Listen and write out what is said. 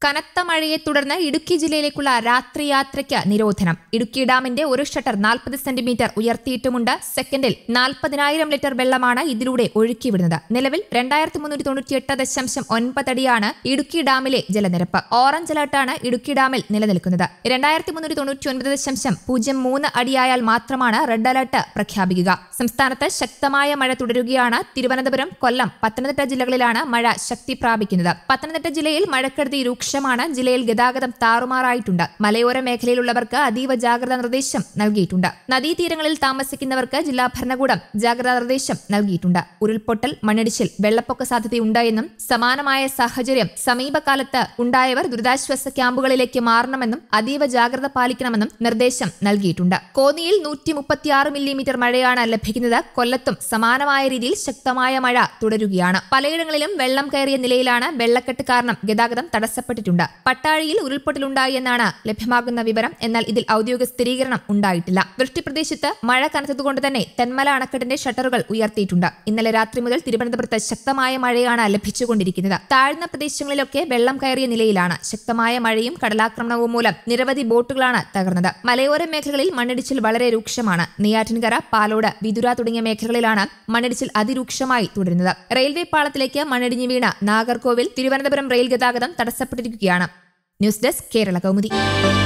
കനത്ത മഴയെ തുടർന്ന് ഇടുക്കി ജില്ലയിലേക്കുള്ള രാത്രി യാത്രയ്ക്ക് നിരോധനം ഇടുക്കി ഡാമിന്റെ ഒരു ഷട്ടർ നാൽപ്പത് സെന്റിമീറ്റർ ഉയർത്തിയിട്ടുമുണ്ട് സെക്കൻഡിൽ നാൽപ്പതിനായിരം ലിറ്റർ വെള്ളമാണ് ഇതിലൂടെ ഒഴുക്കിവിടുന്നത് നിലവിൽ രണ്ടായിരത്തി മുന്നൂറ്റി തൊണ്ണൂറ്റിയെട്ട് ദശാംശം ഒൻപത് അടിയാണ് ഇടുക്കി ഡാമിലെ ജലനിരപ്പ് ഓറഞ്ച് അലർട്ടാണ് ഇടുക്കി ഡാമിൽ നിലനിൽക്കുന്നത് രണ്ടായിരത്തി മുന്നൂറ്റി തൊണ്ണൂറ്റി ഒൻപത് ദശാംശം പൂജ്യം മൂന്ന് അടിയായാൽ മാത്രമാണ് റെഡ് അലർട്ട് പ്രഖ്യാപിക്കുക സംസ്ഥാനത്ത് ശക്തമായ മഴ തുടരുകയാണ് തിരുവനന്തപുരം കൊല്ലം പത്തനംതിട്ട ജില്ലകളിലാണ് മഴ ശക്തി പ്രാപിക്കുന്നത് പത്തനംതിട്ട ജില്ലയിൽ മഴക്കെടുതി രൂക്ഷമാണ് ജില്ലയിൽ ഗതാഗതം താറുമാറായിട്ടുണ്ട് മലയോര മേഖലയിലുള്ളവർക്ക് അതീവ ജാഗ്രതാ നിർദ്ദേശം നൽകിയിട്ടുണ്ട് നദീതീരങ്ങളിൽ താമസിക്കുന്നവർക്ക് ജില്ലാ ഭരണകൂടം ജാഗ്രതാ നിർദ്ദേശം നൽകിയിട്ടുണ്ട് ഉരുൾപൊട്ടൽ മണ്ണിടിച്ചിൽ വെള്ളപ്പൊക്ക സാധ്യതയുണ്ട് എന്നും സമാനമായ സാഹചര്യം സമീപകാലത്ത് ഉണ്ടായവർ ദുരിതാശ്വാസ ക്യാമ്പുകളിലേക്ക് മാറണമെന്നും അതീവ ജാഗ്രത പാലിക്കണമെന്നും നിർദ്ദേശം നൽകിയിട്ടുണ്ട് കോന്നിയിൽ നൂറ്റി മുപ്പത്തിയാറ് മില്ലിമീറ്റർ മഴയാണ് ലഭിക്കുന്നത് കൊല്ലത്തും സമാനമായ രീതിയിൽ ശക്തമായ മഴ തുടരുകയാണ് പലയിടങ്ങളിലും വെള്ളം കയറിയ നിലയിലാണ് വെള്ളക്കെട്ട് കാരണം ഗതാഗതം തടസ്സപ്പെട്ടിട്ടുണ്ട് പട്ടാഴിയിൽ ഉരുൾപൊട്ടലുണ്ടായി എന്നാണ് ലഭ്യമാകുന്ന വിവരം എന്നാൽ ഇതിൽ ഔദ്യോഗിക സ്ഥിരീകരണം ഉണ്ടായിട്ടില്ല വൃഷ്ടിപ്രദേശത്ത് മഴ കനത്തതുകൊണ്ട് തന്നെ തെന്മല അണക്കെട്ടിന്റെ ഷട്ടറുകൾ ഉയർത്തിയിട്ടുണ്ട് ഇന്നലെ രാത്രി മുതൽ തിരുവനന്തപുരത്ത് ശക്തമായ മഴയാണ് ലഭിച്ചുകൊണ്ടിരിക്കുന്നത് താഴ്ന്ന പ്രദേശങ്ങളിലൊക്കെ വെള്ളം കയറിയ നിലയിലാണ് ശക്തമായ മഴയും കടലാക്രമണവും മൂലം നിരവധി ബോട്ടുകളാണ് തകർന്നത് മലയോര മേഖലകളിൽ മണ്ണിടിച്ചിൽ വളരെ രൂക്ഷമാണ് നെയ്യാറ്റിൻകര പാലോട് വിതുര തുടങ്ങിയ മേഖലകളിലാണ് മണ്ണിടിച്ചിൽ അതിരൂക്ഷമായി തുടരുന്നത് റെയിൽവേ പാളത്തിലേക്ക് മണ്ണിടിഞ്ഞു വീണ നാഗർകോവിൽ തിരുവനന്തപുരം റെയിൽ ഗതാഗതം തടസ്സപ്പെട്ടിരിക്കുകയാണ് ന്യൂസ് ഡെസ്ക് കേരള കൗമുദി